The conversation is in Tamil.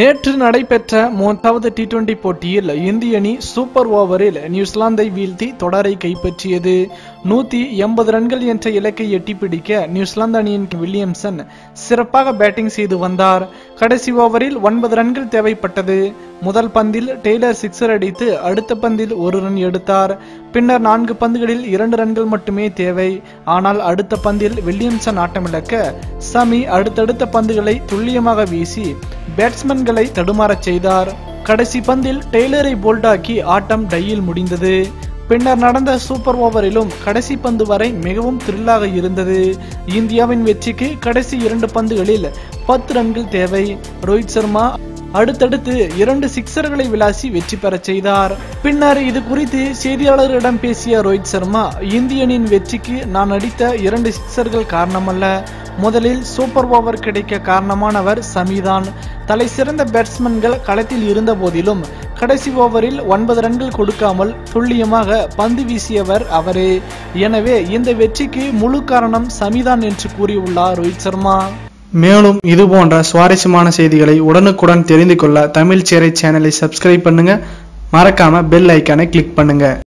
நேற்று நடைபெற்ற மூன்றாவது டி டுவெண்டி போட்டியில் இந்திய அணி சூப்பர் ஓவரில் நியூசிலாந்தை வீழ்த்தி தொடரை கைப்பற்றியது நூத்தி எண்பது ரன்கள் என்ற இலக்கை எட்டி பிடிக்க நியூசிலாந்து அணியின் வில்லியம்சன் சிறப்பாக பேட்டிங் செய்து வந்தார் கடைசி ஓவரில் ஒன்பது ரன்கள் தேவைப்பட்டது முதல் பந்தில் டெய்லர் சிக்ஸர் அடித்து அடுத்த பந்தில் ஒரு ரன் எடுத்தார் பின்னர் நான்கு பந்துகளில் இரண்டு ரன்கள் மட்டுமே தேவை ஆனால் அடுத்த பந்தில் வில்லியம்சன் ஆட்டமிழக்க சமி அடுத்தடுத்த பந்துகளை துல்லியமாக வீசி பேட்ஸ்மேன்களை தடுமாறச் செய்தார் கடைசி பந்தில் டெய்லரை போல்டாக்கி ஆட்டம் டையில் முடிந்தது பின்னர் நடந்த சூப்பர் ஓவரிலும் கடைசி பந்து வரை மிகவும் த்ரில்லாக இருந்தது இந்தியாவின் வெற்றிக்கு கடைசி இரண்டு பந்துகளில் பத்து ரன்கள் தேவை ரோஹித் சர்மா அடுத்தடுத்து இரண்டு சிக்சர்களை விளாசி வெற்றி பெறச் செய்தார் பின்னர் இது குறித்து செய்தியாளர்களிடம் பேசிய ரோஹித் சர்மா இந்திய அணியின் வெற்றிக்கு நான் அடித்த இரண்டு சிக்சர்கள் காரணமல்ல முதலில் சூப்பர் ஓவர் கிடைக்க காரணமானவர் சமிதான் தலை சிறந்த பேட்ஸ்மேன்கள் களத்தில் இருந்த போதிலும் கடைசி ஓவரில் ஒன்பது ரன்கள் கொடுக்காமல் துல்லியமாக பந்து வீசியவர் அவரே எனவே இந்த வெற்றிக்கு முழு காரணம் சமிதான் என்று கூறியுள்ளார் ரோஹித் சர்மா மேலும் இது போன்ற சுவாரஸ்யமான செய்திகளை உடனுக்குடன் தெரிந்து கொள்ள தமிழ் சேரை சேனலை சப்ஸ்கிரைப் பண்ணுங்க மறக்காம பெல் ஐக்கானை கிளிக் பண்ணுங்க